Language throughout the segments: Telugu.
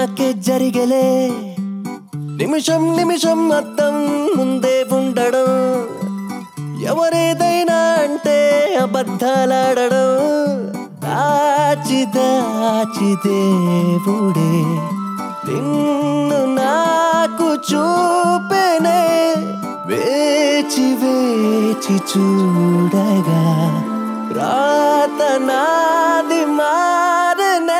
నాకే జరిగలే నిమిషం నిమిషం అద్దం ముందే ఉండడం ఎవరేదైనా అంటే అబద్ధాలాడడం దాచి దాచి దేవుడే నిన్ను నాకు చూపెనే వేచి వేచి చూడగా రాత నాది మారనే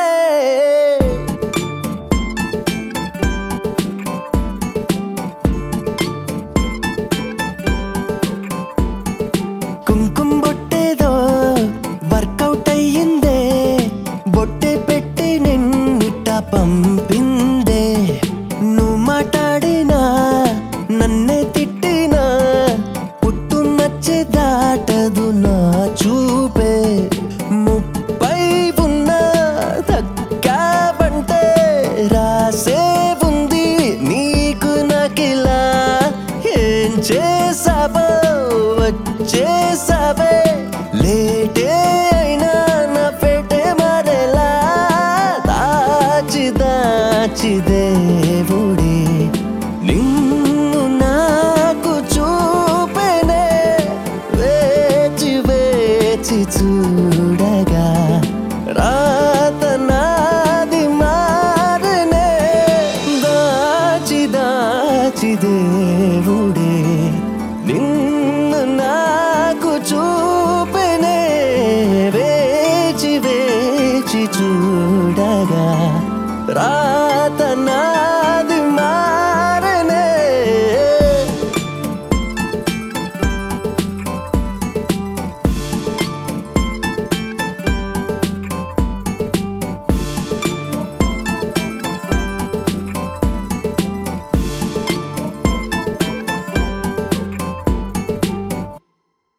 కుంకుమ బొట్టేదో వర్కౌట్ అయ్యిందే బొట్టే పెట్టి నిన్నిట పంపిందే నువ్వు మాట్లాడినా నన్నే తిట్టినా పుట్టు నచ్చి దాటదు నా చూపే ముప్పై ఉన్న దక్కావంటే రాసే ఉంది నీకు నాకిలా ఏం చేసావో వచ్చేసావే లేటే అయినా నా పెట్టే మరెలా దాచి దాచి దేవుడే